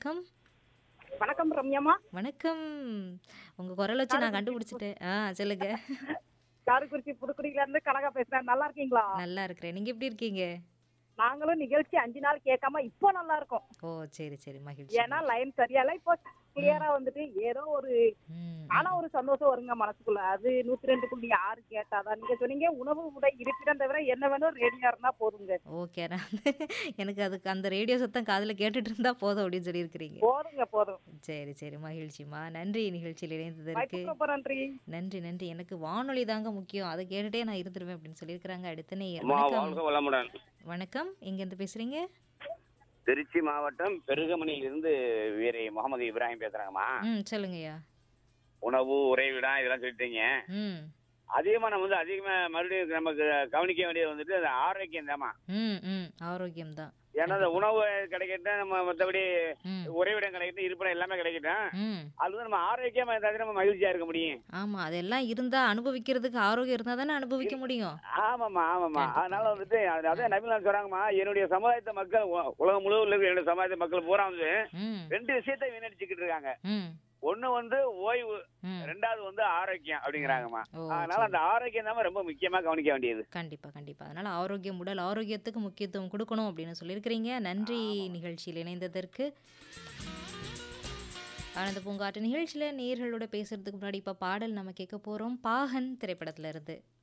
வணக்கம் வணக்கம் ரம்யாமா வணக்கம் உங்க குரல் வச்சு நான் கண்டுபிடிச்சிட்டேன் ஆ சொல்லுங்க காரைக்குறிச்சி புதுக்குடியில இருந்து கனகா பேசுறேன் நல்லா இருக்கீங்களா நல்லா இருக்கிறேன் நீங்க எப்படி இருக்கீங்க நாங்களும் நிகழ்ச்சி அஞ்சு நாள் கேட்காம இப்போ நல்லா இருக்கோம் ஓ சரி சரி மகிழ்ச்சி ஏன்னா லைன் சரியால இப்போ கிளியரா வந்துட்டு ஏதோ ஒரு ம், ஆனா ஒரு சந்தோஷம் வருங்க மனசுக்குள்ள அது நூத்தி ரெண்டு புள்ளி ஆறு கேட்டாதான் நீங்க சொன்னீங்க உணவு உடை இருப்பிடம் தவிர என்ன வேணும் ரேடியா இருந்தா போதுங்க ஓகே நான் வந்து எனக்கு அதுக்கு அந்த ரேடியோ சத்தம் காதுல கேட்டுட்டு இருந்தா போதும் அப்படின்னு சொல்லியிருக்கிறீங்க போதுங்க போதும் சரி சரி மகிழ்ச்சிமா நன்றி நிகழ்ச்சியில் இணைந்ததற்கு வாய்ப்புக்கு ரொம்ப நன்றி நன்றி நன்றி எனக்கு வானொலி தாங்க முக்கியம் அதை கேட்டுட்டே நான் இருந்துருவேன் அப்படின்னு சொல்லியிருக்கிறாங்க அடுத்த நேயர் அம்மா வணக்கம் வாழ்க வளமுடன் வணக்கம் எங்கேருந்து பேசுறீங்க திருச்சி மாவட்டம் பெருகமணியிலிருந்து வீரை முகமது இப்ராஹிம் பேசுறாங்கம்மா ம் சொல்லுங்கய்யா உணவு உறைவிடம் இதெல்லாம் சொல்லிட்டீங்க ம் அதிகமா நம்ம வந்து அதிகமா மறுபடியும் நமக்கு கவனிக்க வேண்டியது வந்துட்டு அந்த ஆரோக்கியம் தாம்மா ம் ம் ஆரோக்கியம் தான் ஏன்னா அந்த உணவு கிடைக்கட்டும் நம்ம மற்றபடி ம் உறைவிடம் கிடைக்கட்டும் இருப்பிடம் எல்லாமே கிடைக்கட்டும் ம் அது வந்து நம்ம ஆரோக்கியமா இருந்தாலும் நம்ம மகிழ்ச்சியா இருக்க முடியும் ஆமா அதெல்லாம் இருந்தா அனுபவிக்கிறதுக்கு ஆரோக்கியம் இருந்தா தானே அனுபவிக்க முடியும் ஆமாம்மா ஆமாம்மா அதனால வந்துட்டு அது- அதே நபிலாம் சொல்றாங்கம்மா என்னுடைய சமுதாயத்தை மக்கள் உ- உலகம் முழுவதும் இருக்கிற என்னுடைய சமுதாயத்தை மக்கள் பூரா வந்து ம் ரெண்டு விஷயத்தை வீணடிச்சுக்கிட்டு இருக்காங்க ம் ஒண்ணு வந்து ஓய்வு ம் ரெண்டாவது வந்து ஆரோக்கியம் அப்படிங்கிறாங்கம்மா ஓ அதனால அந்த ஆரோக்கியம் தான் ரொம்ப முக்கியமா கவனிக்க வேண்டியது கண்டிப்பா கண்டிப்பா அதனால ஆரோக்கியம் உடல் ஆரோக்கியத்துக்கு முக்கியத்துவம் கொடுக்கணும் அப்படின்னு சொல்லியிருக்கிறீங்க நன்றி நிகழ்ச்சியில் இணைந்ததற்கு ஆனந்த பூங்காட்டு நிகழ்ச்சியில் நேயர்களோட பேசுறதுக்கு முன்னாடி இப்போ பாடல் நம்ம கேட்க போறோம் பாகன் திரைப்படத்துல இருந்து